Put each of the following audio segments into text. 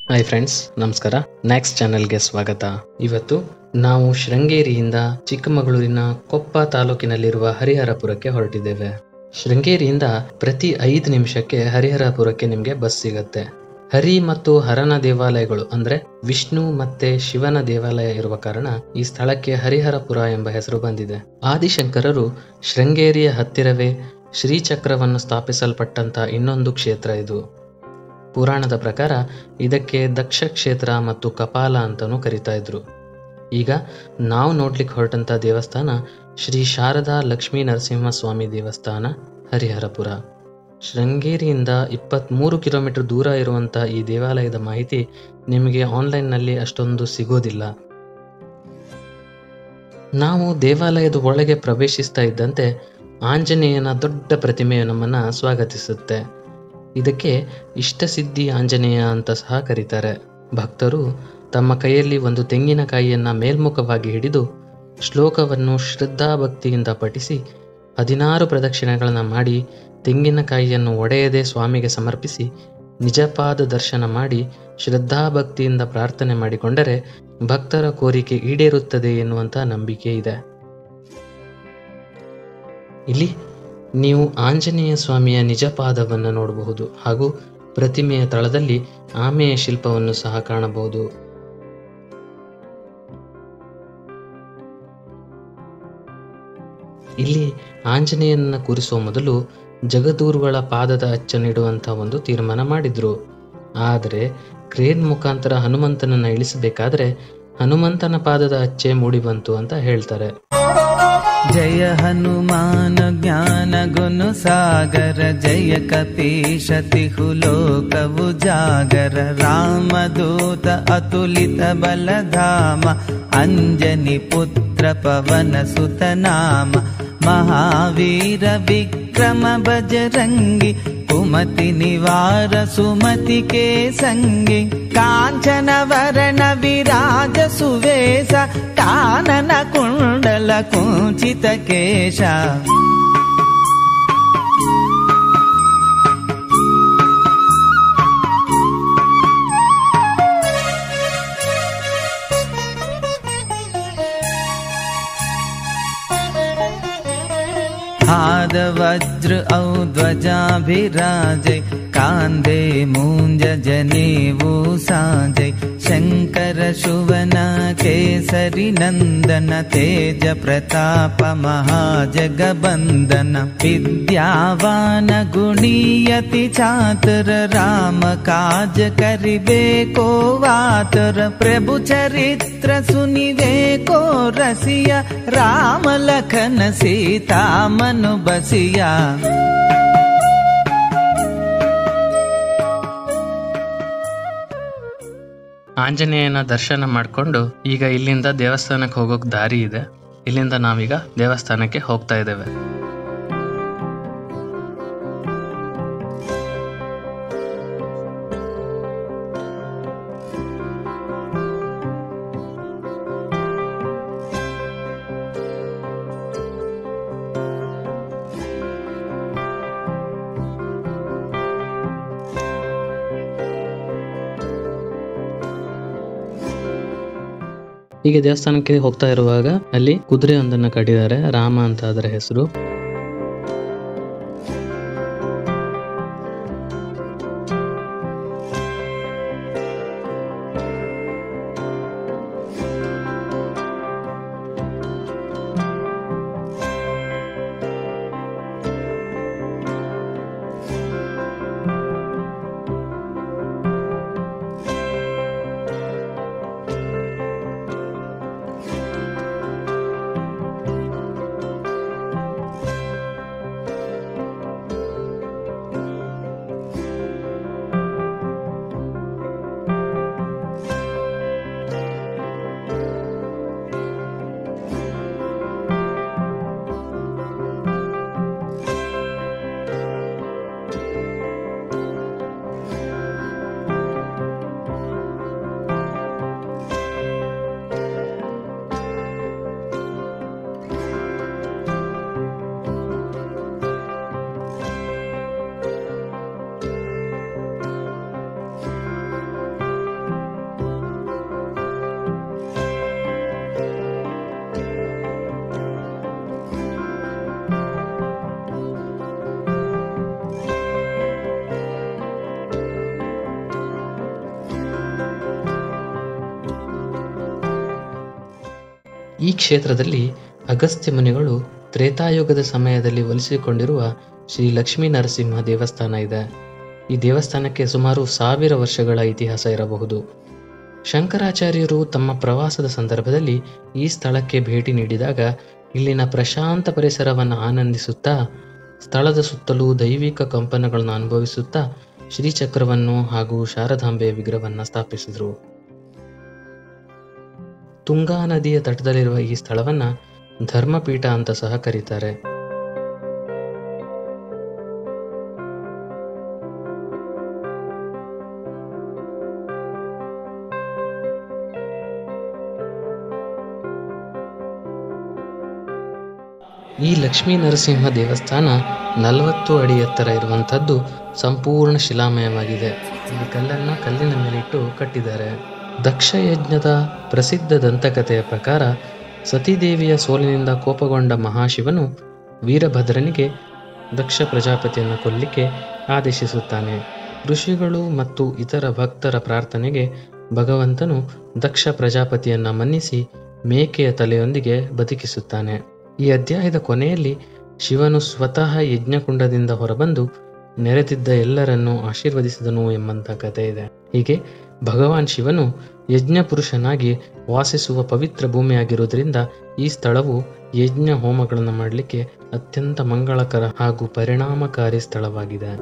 hi friends ನಮಸ್ಕಾರ next ಚಾನೆಲ್ಗೆ ಸ್ವಾಗತ ಇವತ್ತು ನಾವು ಶೃಂಗೇರಿಯಿಂದ ಚಿಕ್ಕಮಗಳೂರಿನ ಕೊಪ್ಪ ತಾಲೂಕಿನಲ್ಲಿರುವ ಹರಿಹರಪುರಕ್ಕೆ ಹೊರಟಿದ್ದೇವೆ ಶೃಂಗೇರಿಯಿಂದ ಪ್ರತಿ ಐದು ನಿಮಿಷಕ್ಕೆ ಹರಿಹರಪುರಕ್ಕೆ ನಿಮಗೆ ಬಸ್ ಸಿಗತ್ತೆ ಹರಿ ಮತ್ತು ಹರನ ದೇವಾಲಯಗಳು ಅಂದ್ರೆ ವಿಷ್ಣು ಮತ್ತೆ ಶಿವನ ದೇವಾಲಯ ಇರುವ ಕಾರಣ ಈ ಸ್ಥಳಕ್ಕೆ ಹರಿಹರಪುರ ಎಂಬ ಹೆಸರು ಬಂದಿದೆ ಆದಿಶಂಕರರು ಶೃಂಗೇರಿಯ ಹತ್ತಿರವೇ ಶ್ರೀಚಕ್ರವನ್ನು ಸ್ಥಾಪಿಸಲ್ಪಟ್ಟಂತ ಇನ್ನೊಂದು ಕ್ಷೇತ್ರ ಇದು ಪುರಾಣದ ಪ್ರಕಾರ ಇದಕ್ಕೆ ದಕ್ಷ ಕ್ಷೇತ್ರ ಮತ್ತು ಕಪಾಲ ಅಂತಲೂ ಕರಿತಾ ಇದ್ರು ಈಗ ನಾವು ನೋಡ್ಲಿಕ್ಕೆ ಹೊರಟಂತ ದೇವಸ್ಥಾನ ಶ್ರೀ ಶಾರದಾ ಲಕ್ಷ್ಮೀ ನರಸಿಂಹಸ್ವಾಮಿ ದೇವಸ್ಥಾನ ಹರಿಹರಪುರ ಶೃಂಗೇರಿಯಿಂದ ಇಪ್ಪತ್ತ್ಮೂರು ಕಿಲೋಮೀಟರ್ ದೂರ ಇರುವಂಥ ಈ ದೇವಾಲಯದ ಮಾಹಿತಿ ನಿಮಗೆ ಆನ್ಲೈನ್ನಲ್ಲಿ ಅಷ್ಟೊಂದು ಸಿಗೋದಿಲ್ಲ ನಾವು ದೇವಾಲಯದ ಒಳಗೆ ಪ್ರವೇಶಿಸ್ತಾ ಇದ್ದಂತೆ ಆಂಜನೇಯನ ದೊಡ್ಡ ಪ್ರತಿಮೆಯು ನಮ್ಮನ್ನು ಸ್ವಾಗತಿಸುತ್ತೆ ಇದಕ್ಕೆ ಇಷ್ಟಸಿದ್ಧಿ ಆಂಜನೇಯ ಅಂತ ಸಹ ಕರೀತಾರೆ ಭಕ್ತರು ತಮ್ಮ ಕೈಯಲ್ಲಿ ಒಂದು ತೆಂಗಿನಕಾಯಿಯನ್ನ ಮೇಲ್ಮುಖವಾಗಿ ಹಿಡಿದು ಶ್ಲೋಕವನ್ನು ಶ್ರದ್ಧಾಭಕ್ತಿಯಿಂದ ಪಠಿಸಿ ಹದಿನಾರು ಪ್ರದಕ್ಷಿಣೆಗಳನ್ನು ಮಾಡಿ ತೆಂಗಿನಕಾಯಿಯನ್ನು ಒಡೆಯದೆ ಸ್ವಾಮಿಗೆ ಸಮರ್ಪಿಸಿ ನಿಜಪಾದ ದರ್ಶನ ಮಾಡಿ ಶ್ರದ್ಧಾಭಕ್ತಿಯಿಂದ ಪ್ರಾರ್ಥನೆ ಮಾಡಿಕೊಂಡರೆ ಭಕ್ತರ ಕೋರಿಕೆ ಈಡೇರುತ್ತದೆ ಎನ್ನುವಂಥ ನಂಬಿಕೆ ಇದೆ ಇಲ್ಲಿ ನೀವು ಆಂಜನೇಯ ಸ್ವಾಮಿಯ ನಿಜ ಪಾದವನ್ನು ನೋಡಬಹುದು ಹಾಗೂ ಪ್ರತಿಮೆಯ ತಳದಲ್ಲಿ ಆಮೆಯ ಶಿಲ್ಪವನ್ನು ಸಹ ಕಾಣಬಹುದು ಇಲ್ಲಿ ಆಂಜನೇಯನನ್ನ ಕೂರಿಸುವ ಮೊದಲು ಜಗದೂರುಗಳ ಪಾದದ ಅಚ್ಚನಿಡುವಂಥ ಒಂದು ತೀರ್ಮಾನ ಮಾಡಿದ್ರು ಆದರೆ ಕ್ರೇನ್ ಮುಖಾಂತರ ಹನುಮಂತನನ್ನ ಇಳಿಸಬೇಕಾದ್ರೆ ಹನುಮಂತನ ಪಾದದ ಅಚ್ಚೆ ಮೂಡಿ ಬಂತು ಅಂತ ಹೇಳ್ತಾರೆ जय हनुमान ज्ञान गुण सागर जय कपीश तिहु लोक उजागर रामदूत अतुलित बलधाम अंजनी पुत्र पवन सुत नाम महावीर विक्रम बजरंगी कुमति निवार सुमति के संगी कांचन वरण विराज सुवेश कानन कुण्डल कुञ्चित केश हाद वज्र औ ध्वजाभिराजै कान्दे मूञ्ज जनेवु साजै शङ्कर शुवन केसरि नन्दन तेज प्रताप महाजगबन्दन विद्यावान गुणीयति चातुर राम काज करिबे को वातुर प्रभु चरित्र सुनिवे को रसिया राम लखन सीता मनु बसिया ಆಂಜನೇಯನ ದರ್ಶನ ಮಾಡಿಕೊಂಡು ಈಗ ಇಲ್ಲಿಂದ ದೇವಸ್ಥಾನಕ್ಕೆ ಹೋಗೋಕ್ ದಾರಿ ಇದೆ ಇಲ್ಲಿಂದ ನಾವೀಗ ದೇವಸ್ಥಾನಕ್ಕೆ ಹೋಗ್ತಾ ಇದ್ದೇವೆ ಹೀಗೆ ದೇವಸ್ಥಾನಕ್ಕೆ ಹೋಗ್ತಾ ಇರುವಾಗ ಅಲ್ಲಿ ಕುದುರೆ ಒಂದನ್ನ ಕಟ್ಟಿದ್ದಾರೆ ರಾಮ ಅಂತ ಅದರ ಹೆಸರು ಈ ಕ್ಷೇತ್ರದಲ್ಲಿ ಅಗಸ್ತ್ಯ ಮುನಿಗಳು ತ್ರೇತಾಯುಗದ ಸಮಯದಲ್ಲಿ ಒಲಿಸಿಕೊಂಡಿರುವ ಶ್ರೀ ಲಕ್ಷ್ಮೀ ನರಸಿಂಹ ದೇವಸ್ಥಾನ ಇದೆ ಈ ದೇವಸ್ಥಾನಕ್ಕೆ ಸುಮಾರು ಸಾವಿರ ವರ್ಷಗಳ ಇತಿಹಾಸ ಇರಬಹುದು ಶಂಕರಾಚಾರ್ಯರು ತಮ್ಮ ಪ್ರವಾಸದ ಸಂದರ್ಭದಲ್ಲಿ ಈ ಸ್ಥಳಕ್ಕೆ ಭೇಟಿ ನೀಡಿದಾಗ ಇಲ್ಲಿನ ಪ್ರಶಾಂತ ಪರಿಸರವನ್ನು ಆನಂದಿಸುತ್ತಾ ಸ್ಥಳದ ಸುತ್ತಲೂ ದೈವಿಕ ಕಂಪನಗಳನ್ನು ಅನುಭವಿಸುತ್ತಾ ಶ್ರೀಚಕ್ರವನ್ನು ಹಾಗೂ ಶಾರದಾಂಬೆಯ ವಿಗ್ರಹವನ್ನು ಸ್ಥಾಪಿಸಿದರು ತುಂಗಾ ನದಿಯ ತಟದಲ್ಲಿರುವ ಈ ಸ್ಥಳವನ್ನ ಧರ್ಮಪೀಠ ಅಂತ ಸಹ ಕರೀತಾರೆ ಈ ಲಕ್ಷ್ಮೀ ನರಸಿಂಹ ದೇವಸ್ಥಾನ ನಲವತ್ತು ಅಡಿ ಎತ್ತರ ಇರುವಂಥದ್ದು ಸಂಪೂರ್ಣ ಶಿಲಾಮಯವಾಗಿದೆ ಈ ಕಲ್ಲನ್ನ ಕಲ್ಲಿನ ಮೇಲಿಟ್ಟು ಕಟ್ಟಿದ್ದಾರೆ ದಕ್ಷ ಯಜ್ಞದ ಪ್ರಸಿದ್ಧ ದಂತಕಥೆಯ ಪ್ರಕಾರ ಸತೀದೇವಿಯ ಸೋಲಿನಿಂದ ಕೋಪಗೊಂಡ ಮಹಾಶಿವನು ವೀರಭದ್ರನಿಗೆ ದಕ್ಷ ಪ್ರಜಾಪತಿಯನ್ನು ಕೊಲ್ಲಿಕ್ಕೆ ಆದೇಶಿಸುತ್ತಾನೆ ಋಷಿಗಳು ಮತ್ತು ಇತರ ಭಕ್ತರ ಪ್ರಾರ್ಥನೆಗೆ ಭಗವಂತನು ದಕ್ಷ ಪ್ರಜಾಪತಿಯನ್ನ ಮನ್ನಿಸಿ ಮೇಕೆಯ ತಲೆಯೊಂದಿಗೆ ಬದುಕಿಸುತ್ತಾನೆ ಈ ಅಧ್ಯಾಯದ ಕೊನೆಯಲ್ಲಿ ಶಿವನು ಸ್ವತಃ ಯಜ್ಞಕುಂಡದಿಂದ ಹೊರಬಂದು ನೆರೆದಿದ್ದ ಎಲ್ಲರನ್ನೂ ಆಶೀರ್ವದಿಸಿದನು ಎಂಬಂತ ಕಥೆ ಇದೆ ಹೀಗೆ ಭಗವಾನ್ ಶಿವನು ಯಜ್ಞ ಪುರುಷನಾಗಿ ವಾಸಿಸುವ ಪವಿತ್ರ ಭೂಮಿಯಾಗಿರುವುದರಿಂದ ಈ ಸ್ಥಳವು ಯಜ್ಞ ಹೋಮಗಳನ್ನು ಮಾಡಲಿಕ್ಕೆ ಅತ್ಯಂತ ಮಂಗಳಕರ ಹಾಗೂ ಪರಿಣಾಮಕಾರಿ ಸ್ಥಳವಾಗಿದೆ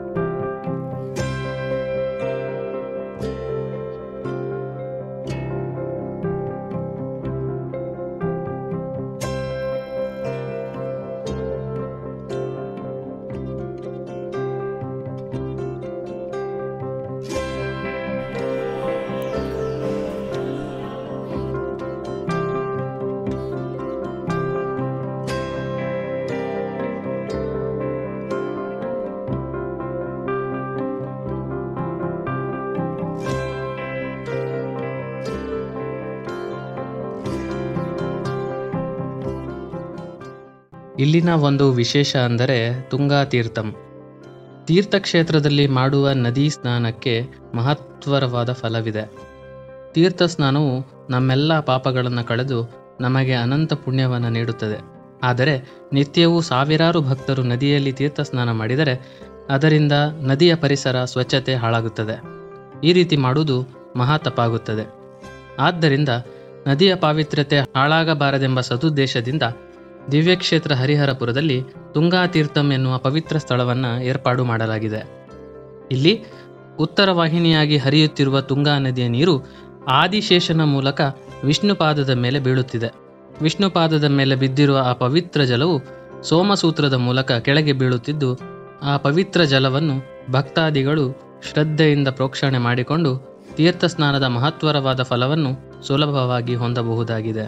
ಇಲ್ಲಿನ ಒಂದು ವಿಶೇಷ ಅಂದರೆ ತುಂಗಾ ತೀರ್ಥಂ ತೀರ್ಥಕ್ಷೇತ್ರದಲ್ಲಿ ಮಾಡುವ ನದಿ ಸ್ನಾನಕ್ಕೆ ಮಹತ್ವರವಾದ ಫಲವಿದೆ ತೀರ್ಥ ಸ್ನಾನವು ನಮ್ಮೆಲ್ಲ ಪಾಪಗಳನ್ನು ಕಳೆದು ನಮಗೆ ಅನಂತ ಪುಣ್ಯವನ್ನು ನೀಡುತ್ತದೆ ಆದರೆ ನಿತ್ಯವೂ ಸಾವಿರಾರು ಭಕ್ತರು ನದಿಯಲ್ಲಿ ತೀರ್ಥ ಸ್ನಾನ ಮಾಡಿದರೆ ಅದರಿಂದ ನದಿಯ ಪರಿಸರ ಸ್ವಚ್ಛತೆ ಹಾಳಾಗುತ್ತದೆ ಈ ರೀತಿ ಮಾಡುವುದು ಮಹಾ ತಪ್ಪಾಗುತ್ತದೆ ಆದ್ದರಿಂದ ನದಿಯ ಪಾವಿತ್ರ್ಯತೆ ಹಾಳಾಗಬಾರದೆಂಬ ಸದುದ್ದೇಶದಿಂದ ದಿವ್ಯಕ್ಷೇತ್ರ ಹರಿಹರಪುರದಲ್ಲಿ ತುಂಗಾ ತೀರ್ಥಂ ಎನ್ನುವ ಪವಿತ್ರ ಸ್ಥಳವನ್ನು ಏರ್ಪಾಡು ಮಾಡಲಾಗಿದೆ ಇಲ್ಲಿ ಉತ್ತರ ವಾಹಿನಿಯಾಗಿ ಹರಿಯುತ್ತಿರುವ ತುಂಗಾ ನದಿಯ ನೀರು ಆದಿಶೇಷನ ಮೂಲಕ ವಿಷ್ಣುಪಾದದ ಮೇಲೆ ಬೀಳುತ್ತಿದೆ ವಿಷ್ಣುಪಾದದ ಮೇಲೆ ಬಿದ್ದಿರುವ ಆ ಪವಿತ್ರ ಜಲವು ಸೋಮಸೂತ್ರದ ಮೂಲಕ ಕೆಳಗೆ ಬೀಳುತ್ತಿದ್ದು ಆ ಪವಿತ್ರ ಜಲವನ್ನು ಭಕ್ತಾದಿಗಳು ಶ್ರದ್ಧೆಯಿಂದ ಪ್ರೋಕ್ಷಣೆ ಮಾಡಿಕೊಂಡು ತೀರ್ಥ ಸ್ನಾನದ ಮಹತ್ವರವಾದ ಫಲವನ್ನು ಸುಲಭವಾಗಿ ಹೊಂದಬಹುದಾಗಿದೆ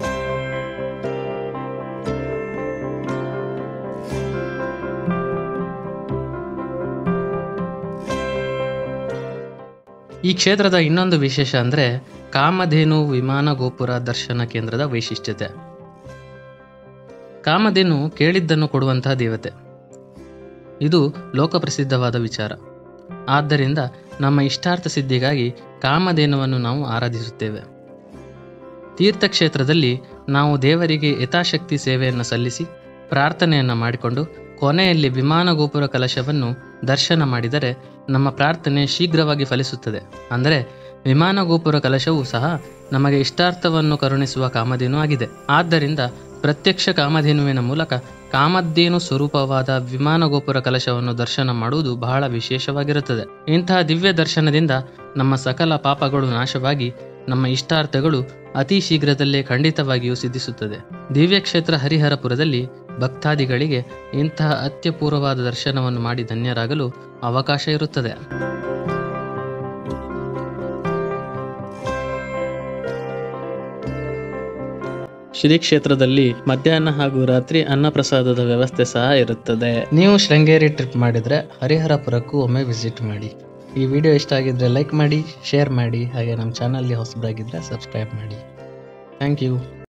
ಈ ಕ್ಷೇತ್ರದ ಇನ್ನೊಂದು ವಿಶೇಷ ಅಂದರೆ ಕಾಮಧೇನು ವಿಮಾನ ಗೋಪುರ ದರ್ಶನ ಕೇಂದ್ರದ ವೈಶಿಷ್ಟ್ಯತೆ ಕಾಮಧೇನು ಕೇಳಿದ್ದನ್ನು ಕೊಡುವಂತಹ ದೇವತೆ ಇದು ಲೋಕಪ್ರಸಿದ್ಧವಾದ ವಿಚಾರ ಆದ್ದರಿಂದ ನಮ್ಮ ಇಷ್ಟಾರ್ಥ ಸಿದ್ಧಿಗಾಗಿ ಕಾಮಧೇನುವನ್ನು ನಾವು ಆರಾಧಿಸುತ್ತೇವೆ ತೀರ್ಥಕ್ಷೇತ್ರದಲ್ಲಿ ನಾವು ದೇವರಿಗೆ ಯಥಾಶಕ್ತಿ ಸೇವೆಯನ್ನು ಸಲ್ಲಿಸಿ ಪ್ರಾರ್ಥನೆಯನ್ನು ಮಾಡಿಕೊಂಡು ಕೊನೆಯಲ್ಲಿ ವಿಮಾನ ಗೋಪುರ ಕಲಶವನ್ನು ದರ್ಶನ ಮಾಡಿದರೆ ನಮ್ಮ ಪ್ರಾರ್ಥನೆ ಶೀಘ್ರವಾಗಿ ಫಲಿಸುತ್ತದೆ ಅಂದರೆ ವಿಮಾನ ಗೋಪುರ ಕಲಶವು ಸಹ ನಮಗೆ ಇಷ್ಟಾರ್ಥವನ್ನು ಕರುಣಿಸುವ ಕಾಮಧೇನು ಆಗಿದೆ ಆದ್ದರಿಂದ ಪ್ರತ್ಯಕ್ಷ ಕಾಮಧೇನುವಿನ ಮೂಲಕ ಕಾಮಧೇನು ಸ್ವರೂಪವಾದ ವಿಮಾನ ಗೋಪುರ ಕಲಶವನ್ನು ದರ್ಶನ ಮಾಡುವುದು ಬಹಳ ವಿಶೇಷವಾಗಿರುತ್ತದೆ ಇಂತಹ ದಿವ್ಯ ದರ್ಶನದಿಂದ ನಮ್ಮ ಸಕಲ ಪಾಪಗಳು ನಾಶವಾಗಿ ನಮ್ಮ ಇಷ್ಟಾರ್ಥಗಳು ಅತಿ ಶೀಘ್ರದಲ್ಲೇ ಖಂಡಿತವಾಗಿಯೂ ಸಿದ್ಧಿಸುತ್ತದೆ ದಿವ್ಯಕ್ಷೇತ್ರ ಹರಿಹರಪುರದಲ್ಲಿ ಭಕ್ತಾದಿಗಳಿಗೆ ಇಂತಹ ಅತ್ಯಪೂರ್ವವಾದ ದರ್ಶನವನ್ನು ಮಾಡಿ ಧನ್ಯರಾಗಲು ಅವಕಾಶ ಇರುತ್ತದೆ ಶ್ರೀ ಕ್ಷೇತ್ರದಲ್ಲಿ ಮಧ್ಯಾಹ್ನ ಹಾಗೂ ರಾತ್ರಿ ಅನ್ನಪ್ರಸಾದದ ವ್ಯವಸ್ಥೆ ಸಹ ಇರುತ್ತದೆ ನೀವು ಶೃಂಗೇರಿ ಟ್ರಿಪ್ ಮಾಡಿದ್ರೆ ಹರಿಹರಪುರಕ್ಕೂ ಒಮ್ಮೆ ವಿಸಿಟ್ ಮಾಡಿ ಈ ವಿಡಿಯೋ ಇಷ್ಟ ಆಗಿದ್ರೆ ಲೈಕ್ ಮಾಡಿ ಶೇರ್ ಮಾಡಿ ಹಾಗೆ ನಮ್ಮ ಚಾನಲ್ಗೆ ಹೊಸಬರಾಗಿದ್ದರೆ ಸಬ್ಸ್ಕ್ರೈಬ್ ಮಾಡಿ ಥ್ಯಾಂಕ್ ಯು